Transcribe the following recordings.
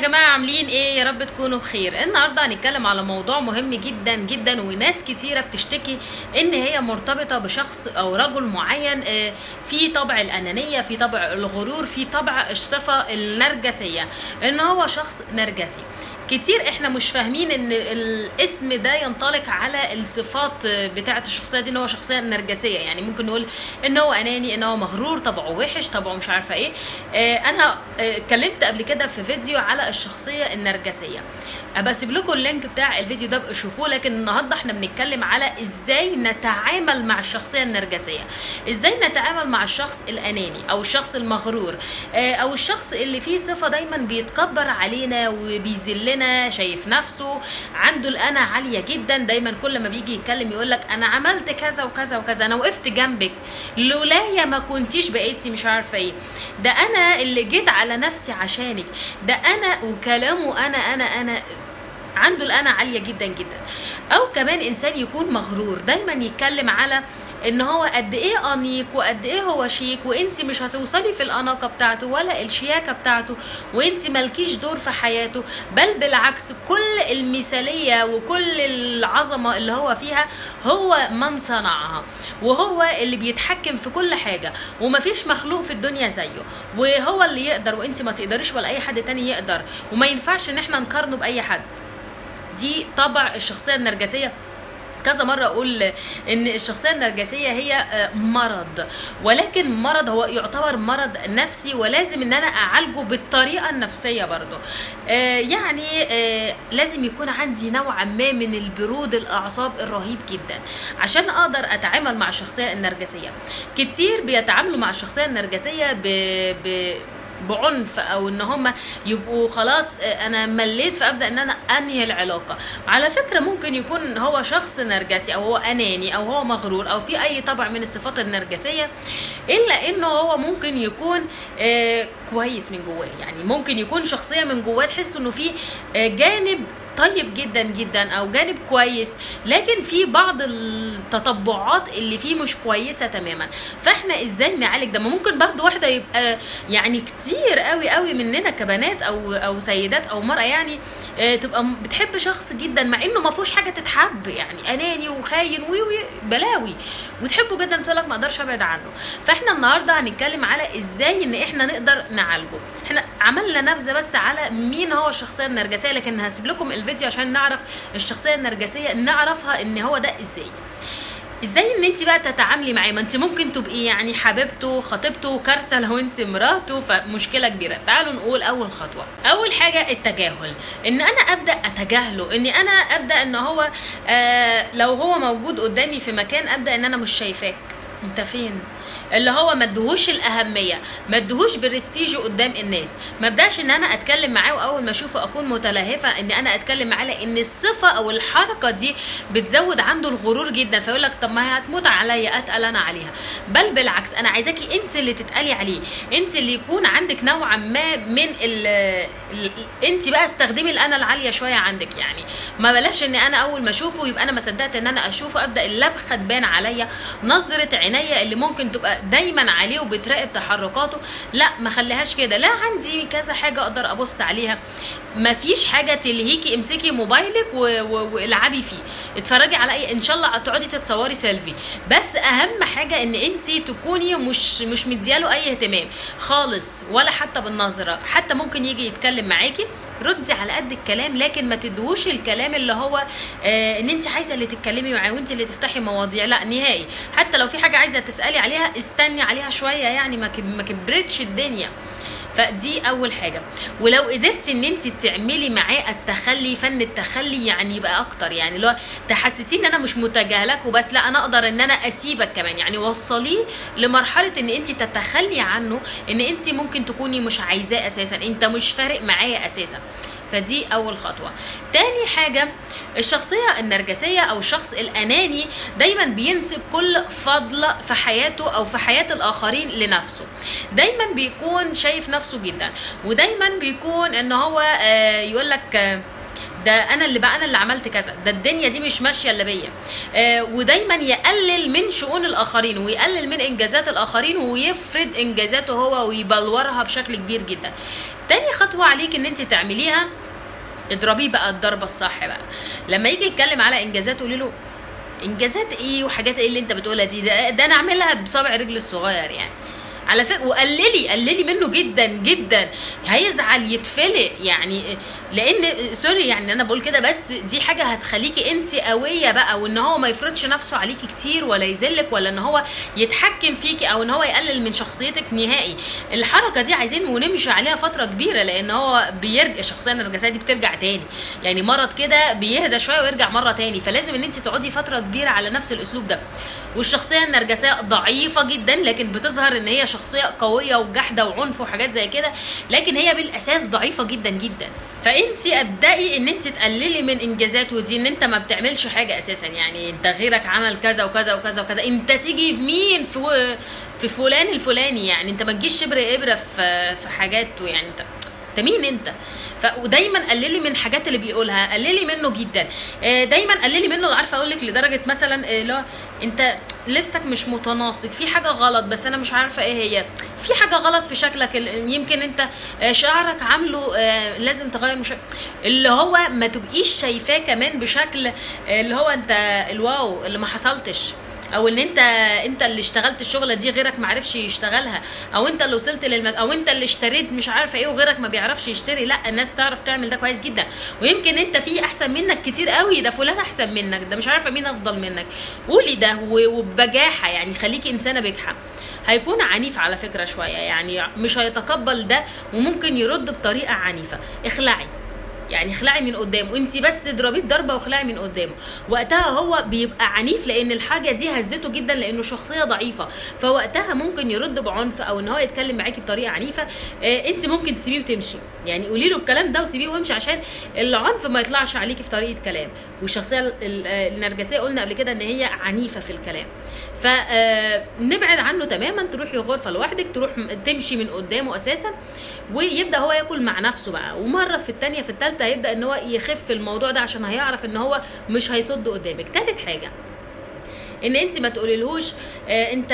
جماعة عاملين ايه يا رب تكونوا بخير النهاردة هنتكلم على موضوع مهم جدا جدا وناس كتيرة بتشتكي ان هي مرتبطة بشخص او رجل معين آه، في طبع الانانية في طبع الغرور في طبع الصفة النرجسية ان هو شخص نرجسي كتير احنا مش فاهمين ان الاسم ده ينطلق على الصفات بتاعه الشخصيه دي ان هو شخصيه نرجسيه يعني ممكن نقول ان هو اناني ان هو مغرور طبعه وحش طبعه مش عارفه ايه آه، انا آه، اتكلمت قبل كده في فيديو على الشخصيه النرجسيه بسيب لكم اللينك بتاع الفيديو ده شوفوه لكن النهارده احنا بنتكلم على ازاي نتعامل مع الشخصيه النرجسيه ازاي نتعامل مع الشخص الاناني او الشخص المغرور آه، او الشخص اللي فيه صفه دايما بيتكبر علينا وبيذلنا شايف نفسه عنده الانا عاليه جدا دايما كل ما بيجي يتكلم يقول لك انا عملت كذا وكذا وكذا انا وقفت جنبك لولايا ما كنتيش بقيتي مش عارفه ايه ده انا اللي جيت على نفسي عشانك ده انا وكلامه انا انا انا عنده الانا عاليه جدا جدا او كمان انسان يكون مغرور دايما يتكلم على ان هو قد ايه انيق وقد ايه هو شيك وانت مش هتوصلي في الاناقه بتاعته ولا الشياكه بتاعته وانت مالكيش دور في حياته بل بالعكس كل المثاليه وكل العظمه اللي هو فيها هو من صنعها وهو اللي بيتحكم في كل حاجه ومفيش مخلوق في الدنيا زيه وهو اللي يقدر وانت ما تقدريش ولا اي حد تاني يقدر وما ينفعش ان احنا نقارنه باي حد دي طبع الشخصيه النرجسيه كذا مرة أقول إن الشخصية النرجسية هي آه، مرض ولكن مرض هو يعتبر مرض نفسي ولازم إن أنا أعالجه بالطريقة النفسية برضو آه، يعني آه، لازم يكون عندي نوعا ما من البرود الأعصاب الرهيب جدا عشان أقدر أتعامل مع الشخصية النرجسية كتير بيتعاملوا مع الشخصية النرجسية ب... ب... بعنف او ان هم يبقوا خلاص آه، انا مليت فابدا ان انا انهي العلاقه على فكره ممكن يكون هو شخص نرجسي او هو اناني او هو مغرور او في اي طبع من الصفات النرجسيه الا انه هو ممكن يكون آه، كويس من جواه يعني ممكن يكون شخصيه من جواه تحس انه في آه، جانب طيب جدا جدا او جانب كويس لكن في بعض التطبعات اللي فيه مش كويسه تماما فاحنا ازاي نعالج ده ما ممكن برضه واحده يبقى يعني كتير قوي قوي مننا كبنات او او سيدات او مرأة يعني آه، تبقى م- بتحب شخص جدا مع انه ما فيهوش حاجه تتحب يعني اناني وخاين وي وي بلاوي وتحبه جدا تقول لك ما اقدرش ابعد عنه فاحنا النهارده هنتكلم على ازاي ان احنا نقدر نعالجه احنا عملنا نبذه بس على مين هو الشخصيه النرجسيه لكن هسيب لكم الفيديو عشان نعرف الشخصيه النرجسيه نعرفها ان هو ده ازاي ازاي ان انت بقى تتعاملي معاه ما انت ممكن تبقي يعني حبيبته خطيبته كارثه لو انت مراته فمشكله كبيره تعالوا نقول اول خطوه اول حاجه التجاهل ان انا ابدا اتجاهله اني انا ابدا ان هو آه لو هو موجود قدامي في مكان ابدا ان انا مش شايفاك انت فين اللي هو ما ادهوش الاهميه ما ادهوش برستيجه قدام الناس ما ابداش ان انا اتكلم معاه واول ما اشوفه اكون متلهفه ان انا اتكلم معاه لان الصفه او الحركه دي بتزود عنده الغرور جدا فيقول لك طب ما هي هتموت عليا اتقل انا عليها بل بالعكس انا عايزاكي انت اللي تتقلي عليه انت اللي يكون عندك نوعا ما من ال ال انت بقى استخدمي الانا العاليه شويه عندك يعني ما بلاش ان انا اول ما اشوفه يبقى انا ما صدقت ان انا اشوفه ابدا اللبخه تبان عليا نظره عينيا اللي ممكن تبقى دايما عليه وبتراقب تحركاته لا ما خليهاش كده لا عندي كذا حاجه اقدر ابص عليها ما فيش حاجه تلهيكي امسكي موبايلك و- و- والعبي فيه اتفرجي على اي ان شاء الله تقعدي تتصوري سيلفي بس اهم حاجه ان انت تكوني مش مش مدياله اي اهتمام خالص ولا حتى بالنظره حتى ممكن يجي يتكلم معاكي ردي على قد الكلام لكن ما تدوش الكلام اللي هو آه ان انت عايزه اللي تتكلمي معاه وانت اللي تفتحي مواضيع لا نهائي حتى لو في حاجه عايزه تسالي عليها استني عليها شويه يعني ما كب- ما كبرتش الدنيا فدي اول حاجه ولو قدرتي ان انت تعملي معاه التخلي فن التخلي يعني يبقى اكتر يعني لو تحسسيه ان انا مش متجاهلك وبس لا انا اقدر ان انا اسيبك كمان يعني وصليه لمرحله ان انت تتخلي عنه ان انت ممكن تكوني مش عايزاه اساسا انت مش فارق معايا اساسا فدي اول خطوه تاني حاجه الشخصيه النرجسيه او الشخص الاناني دايما بينسب كل فضل في حياته او في حياه الاخرين لنفسه دايما بيكون شايف نفسه جدا ودايما بيكون ان هو آه، يقول لك آه، ده انا اللي بقى انا اللي عملت كذا ده الدنيا دي مش ماشيه الا بيا آه ودايما يقلل من شؤون الاخرين ويقلل من انجازات الاخرين ويفرض انجازاته هو ويبلورها بشكل كبير جدا تاني خطوه عليك ان انت تعمليها اضربيه بقى الضربه الصح بقى لما يجي يتكلم على انجازات قولي له انجازات ايه وحاجات ايه اللي انت بتقولها دي ده, ده انا اعملها بصابع رجل الصغير يعني على فكره وقللي قللي منه جدا جدا هيزعل يتفلق يعني لان سوري يعني انا بقول كده بس دي حاجه هتخليكي انت قويه بقى وان هو ما يفرضش نفسه عليكي كتير ولا يذلك ولا ان هو يتحكم فيكي او ان هو يقلل من شخصيتك نهائي الحركه دي عايزين ونمشي عليها فتره كبيره لان هو بيرجع الشخصيه النرجسيه دي بترجع تاني يعني مرض كده بيهدى شويه ويرجع مره تاني فلازم ان انت تقعدي فتره كبيره على نفس الاسلوب ده والشخصيه النرجسيه ضعيفه جدا لكن بتظهر ان هي شخصيه قويه وجحده وعنف وحاجات زي كده لكن هي بالاساس ضعيفه جدا جدا فانت ابدأي ان انت تقللي من انجازاته دي ان انت ما بتعملش حاجه اساسا يعني انت غيرك عمل كذا وكذا وكذا وكذا انت تيجي في مين في في فلان الفلاني يعني انت ما تجيش شبر ابره في في حاجاته يعني انت انت مين انت ف ودايما قللي من الحاجات اللي بيقولها قللي منه جدا آه، دايما قللي منه عارفه اقول لك لدرجه مثلا آه، لا انت لبسك مش متناسق في حاجه غلط بس انا مش عارفه ايه هي في حاجه غلط في شكلك ال- يمكن انت آه، شعرك عامله آه، لازم تغير مش اللي هو ما تبقيش شايفاه كمان بشكل آه، اللي هو انت الواو اللي ما حصلتش او ان انت انت اللي اشتغلت الشغله دي غيرك ما عرفش يشتغلها او انت اللي وصلت للمك او انت اللي اشتريت مش عارفه ايه وغيرك ما بيعرفش يشتري لا الناس تعرف تعمل ده كويس جدا ويمكن انت في احسن منك كتير قوي ده فلان احسن منك ده مش عارفه مين افضل منك قولي ده و- وبجاحه يعني خليكي انسانه بجحه هيكون عنيف على فكره شويه يعني مش هيتقبل ده وممكن يرد بطريقه عنيفه اخلعي يعني اخلعي من قدامه انت بس اضربيه ضربه واخلعي من قدامه وقتها هو بيبقى عنيف لان الحاجه دي هزته جدا لانه شخصيه ضعيفه فوقتها ممكن يرد بعنف او ان هو يتكلم معاكي بطريقه عنيفه اه انت ممكن تسيبيه وتمشي يعني قولي له الكلام ده وسيبيه وامشي عشان العنف ما يطلعش عليكي في طريقه كلام والشخصيه ال- ال- النرجسيه قلنا قبل كده ان هي عنيفه في الكلام فنبعد عنه تماما تروحي غرفه لوحدك تروح م- تمشي من قدامه اساسا ويبدا هو ياكل مع نفسه بقى ومره في الثانيه في الثالثه يبدا ان هو يخف الموضوع ده عشان هيعرف ان هو مش هيصد قدامك ثالث حاجه ان انت ما تقوليلهوش آه انت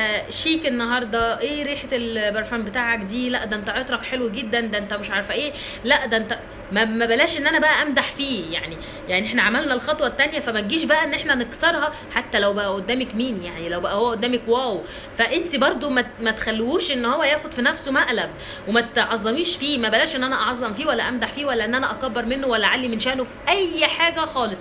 شيك النهارده ايه ريحه البرفان بتاعك دي لا ده انت عطرك حلو جدا ده انت مش عارفه ايه لا ده انت ما, ما بلاش ان انا بقى امدح فيه يعني يعني احنا عملنا الخطوه الثانيه فما تجيش بقى ان احنا نكسرها حتى لو بقى قدامك مين يعني لو بقى هو قدامك واو فانت برضو ما, ما تخلوش ان هو ياخد في نفسه مقلب وما تعظميش فيه ما بلاش ان انا اعظم فيه ولا امدح فيه ولا ان انا اكبر منه ولا اعلي من شانه في اي حاجه خالص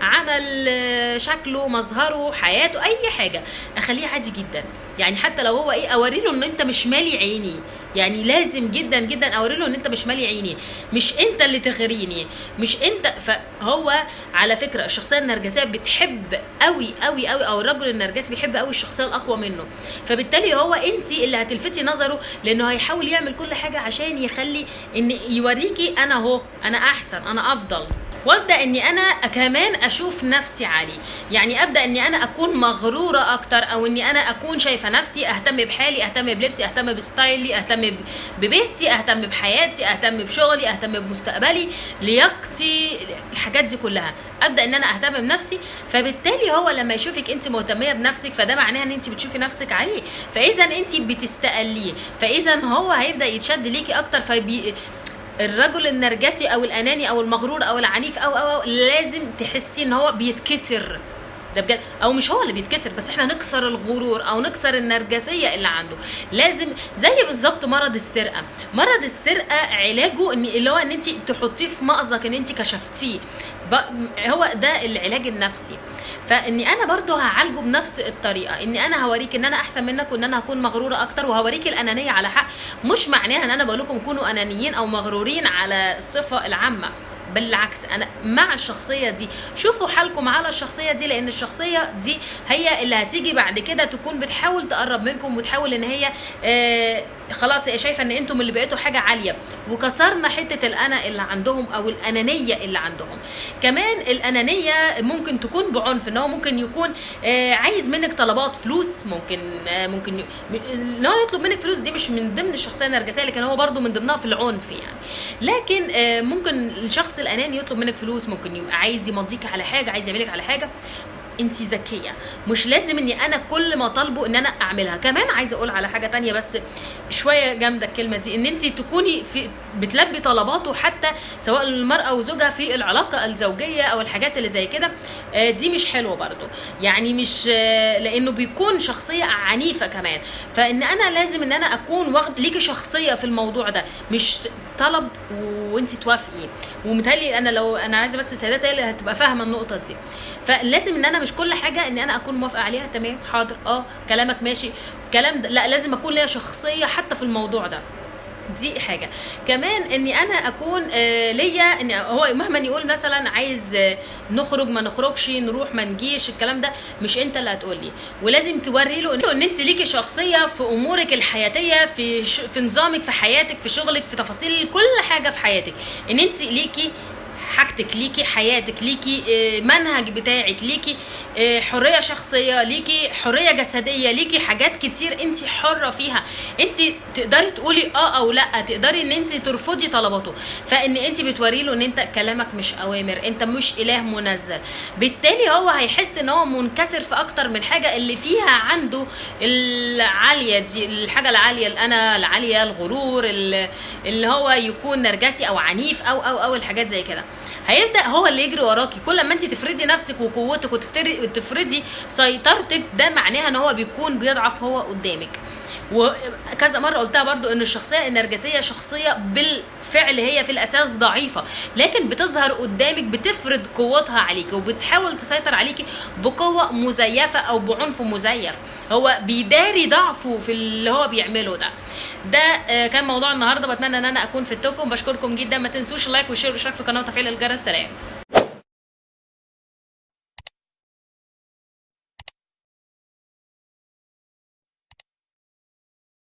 عمل آه، شكله مظهره حياته اي حاجه اخليه عادي جدا يعني حتى لو هو ايه اوري له ان انت مش مالي عيني يعني لازم جدا جدا اوري له ان انت مش مالي عيني مش انت اللي تغريني مش انت فهو على فكره الشخصيه النرجسيه بتحب قوي قوي قوي او الرجل النرجسي بيحب قوي الشخصيه الاقوى منه فبالتالي هو انت اللي هتلفتي نظره لانه هيحاول يعمل كل حاجه عشان يخلي ان يوريكي انا اهو انا احسن انا افضل وابدا اني انا كمان اشوف نفسي عليه يعني ابدا اني انا اكون مغروره اكتر او اني انا اكون شايفه نفسي اهتم بحالي اهتم بلبسي اهتم بستايلي اهتم ب- ببيتي اهتم بحياتي اهتم بشغلي اهتم بمستقبلي لياقتي الحاجات دي كلها ابدا ان انا اهتم بنفسي فبالتالي هو لما يشوفك انت مهتميه بنفسك فده معناها ان انت بتشوفي نفسك عليه فاذا انت بتستقليه فاذا هو هيبدا يتشد ليكي اكتر فبي الرجل النرجسي او الاناني او المغرور او العنيف او او, أو لازم تحسي ان هو بيتكسر ده بجد او مش هو اللي بيتكسر بس احنا نكسر الغرور او نكسر النرجسيه اللي عنده لازم زي بالظبط مرض السرقه مرض السرقه علاجه ان اللي هو ان انت تحطيه في مأزق ان انت كشفتيه ب- هو ده العلاج النفسي فاني انا برضو هعالجه بنفس الطريقه اني انا هوريك ان انا احسن منك وان انا هكون مغروره اكتر وهوريك الانانيه على حق مش معناها ان انا بقول لكم كونوا انانيين او مغرورين على الصفه العامه بالعكس انا مع الشخصيه دي شوفوا حالكم على الشخصيه دي لان الشخصيه دي هي اللي هتيجي بعد كده تكون بتحاول تقرب منكم وتحاول ان هي آه خلاص هي شايفه ان انتم اللي بقيتوا حاجه عاليه وكسرنا حته الانا اللي عندهم او الانانيه اللي عندهم كمان الانانيه ممكن تكون بعنف ان هو ممكن يكون آه عايز منك طلبات فلوس ممكن آه ممكن ي- م- ان هو يطلب منك فلوس دي مش من ضمن الشخصيه النرجسيه لكن هو برضو من ضمنها في العنف يعني لكن آه ممكن الشخص الاناني يطلب منك فلوس ممكن يبقى عايز يمضيك على حاجه عايز يعملك على حاجه انت ذكيه مش لازم اني انا كل ما طالبه ان انا اعملها كمان عايزه اقول على حاجه تانية بس شويه جامده الكلمه دي ان انت تكوني في بتلبي طلباته حتى سواء المراه وزوجها في العلاقه الزوجيه او الحاجات اللي زي كده آه، دي مش حلوه برضو يعني مش آه، لانه بيكون شخصيه عنيفه كمان فان انا لازم ان انا اكون واخد ليكي شخصيه في الموضوع ده مش طلب وانت توافقي ومتهيألي انا لو انا عايزه بس السيدات هي اللي هتبقى فاهمه النقطه دي فلازم ان انا مش كل حاجه ان انا اكون موافقه عليها تمام حاضر اه كلامك ماشي كلام ده لا لازم اكون ليا شخصيه حتى في الموضوع ده دي حاجه كمان اني انا اكون آه ليا ان هو مهما يقول مثلا عايز آه نخرج ما نخرجش نروح ما نجيش الكلام ده مش انت اللي هتقولي ولازم توري له ان انت ليكي شخصيه في امورك الحياتيه في ش... في نظامك في حياتك في شغلك في تفاصيل كل حاجه في حياتك ان انت ليكي حاجتك ليكي حياتك ليكي آه، منهج بتاعك ليكي آه، حريه شخصيه ليكي حريه جسديه ليكي حاجات كتير انت حره فيها انت تقدري تقولي اه او لا تقدري ان انت ترفضي طلباته فان انت بتوري له ان انت كلامك مش اوامر انت مش اله منزل بالتالي هو هيحس ان هو منكسر في اكتر من حاجه اللي فيها عنده العاليه دي الحاجه العاليه الانا العاليه الغرور ال- اللي هو يكون نرجسي او عنيف او او او الحاجات زي كده هيبدا هو اللي يجري وراكي كل ما انت تفرضي نفسك وقوتك وتفتري تفرضي سيطرتك ده معناها ان هو بيكون بيضعف هو قدامك وكذا مره قلتها برضو ان الشخصيه النرجسيه شخصيه بالفعل هي في الاساس ضعيفه لكن بتظهر قدامك بتفرض قوتها عليك وبتحاول تسيطر عليكي بقوه مزيفه او بعنف مزيف هو بيداري ضعفه في اللي هو بيعمله ده ده آه، كان موضوع النهارده بتمنى ان انا اكون فدتكم بشكركم جدا ما تنسوش اللايك والشير والاشتراك في القناه وتفعيل الجرس سلام